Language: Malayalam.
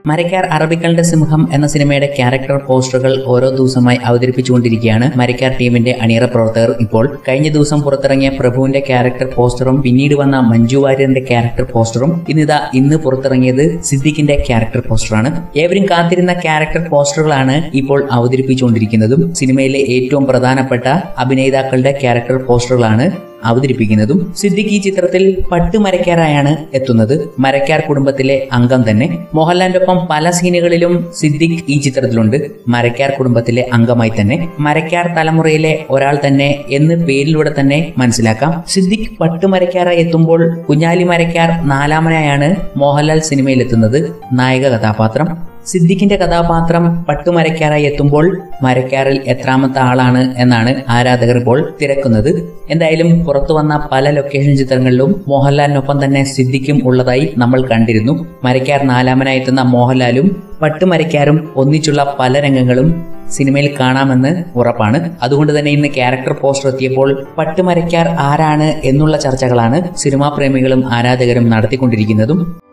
മരക്കാർ അറബിക്കളുടെ സിംഹം എന്ന സിനിമയുടെ ക്യാരക്ടർ പോസ്റ്ററുകൾ ഓരോ ദിവസമായി അവതരിപ്പിച്ചുകൊണ്ടിരിക്കുകയാണ് മരക്കാർ ടീമിന്റെ അണിയറ പ്രവർത്തകർ ഇപ്പോൾ കഴിഞ്ഞ ദിവസം പുറത്തിറങ്ങിയ പ്രഭുവിന്റെ ക്യാരക്ടർ പോസ്റ്ററും പിന്നീട് വന്ന മഞ്ജു വാര്യറിന്റെ ക്യാരക്ടർ പോസ്റ്ററും ഇന്നിതാ ഇന്ന് പുറത്തിറങ്ങിയത് സിദ്ദിഖിന്റെ ക്യാരക്ടർ പോസ്റ്ററാണ് ഏവരും കാത്തിരുന്ന ക്യാരക്ടർ പോസ്റ്ററുകളാണ് ഇപ്പോൾ അവതരിപ്പിച്ചുകൊണ്ടിരിക്കുന്നതും സിനിമയിലെ ഏറ്റവും പ്രധാനപ്പെട്ട അഭിനേതാക്കളുടെ ക്യാരക്ടർ പോസ്റ്ററുകളാണ് അവതരിപ്പിക്കുന്നതും സിദ്ദിഖ് ഈ ചിത്രത്തിൽ പട്ട് മരക്കാരായാണ് എത്തുന്നത് മരക്കാർ കുടുംബത്തിലെ അംഗം തന്നെ മോഹൻലാലിന്റെ ഒപ്പം പല സീനുകളിലും സിദ്ദിഖ് ഈ ചിത്രത്തിലുണ്ട് മരക്കാർ കുടുംബത്തിലെ അംഗമായി തന്നെ മരക്കാർ തലമുറയിലെ ഒരാൾ തന്നെ എന്ന് പേരിലൂടെ തന്നെ മനസ്സിലാക്കാം സിദ്ദിഖ് പട്ട് മരക്കാരായി എത്തുമ്പോൾ കുഞ്ഞാലി മരക്കാർ നാലാമനായാണ് മോഹൻലാൽ സിനിമയിലെത്തുന്നത് നായക കഥാപാത്രം സിദ്ദിഖിന്റെ കഥാപാത്രം പട്ടുമരക്കാരായി എത്തുമ്പോൾ മരക്കാറിൽ എത്രാമത്തെ ആളാണ് എന്നാണ് ആരാധകർ ഇപ്പോൾ തിരക്കുന്നത് എന്തായാലും പുറത്തു വന്ന പല ലൊക്കേഷൻ ചിത്രങ്ങളിലും മോഹൻലാലിനൊപ്പം തന്നെ സിദ്ദിഖും ഉള്ളതായി നമ്മൾ കണ്ടിരുന്നു മരക്കാർ നാലാമനായി എത്തുന്ന മോഹൻലാലും പട്ടുമരക്കാരും ഒന്നിച്ചുള്ള പല രംഗങ്ങളും സിനിമയിൽ കാണാമെന്ന് ഉറപ്പാണ് അതുകൊണ്ട് തന്നെ ഇന്ന് ക്യാരക്ടർ പോസ്റ്റർ എത്തിയപ്പോൾ പട്ടുമരക്കാർ ആരാണ് എന്നുള്ള ചർച്ചകളാണ് സിനിമാ പ്രേമികളും ആരാധകരും നടത്തിക്കൊണ്ടിരിക്കുന്നതും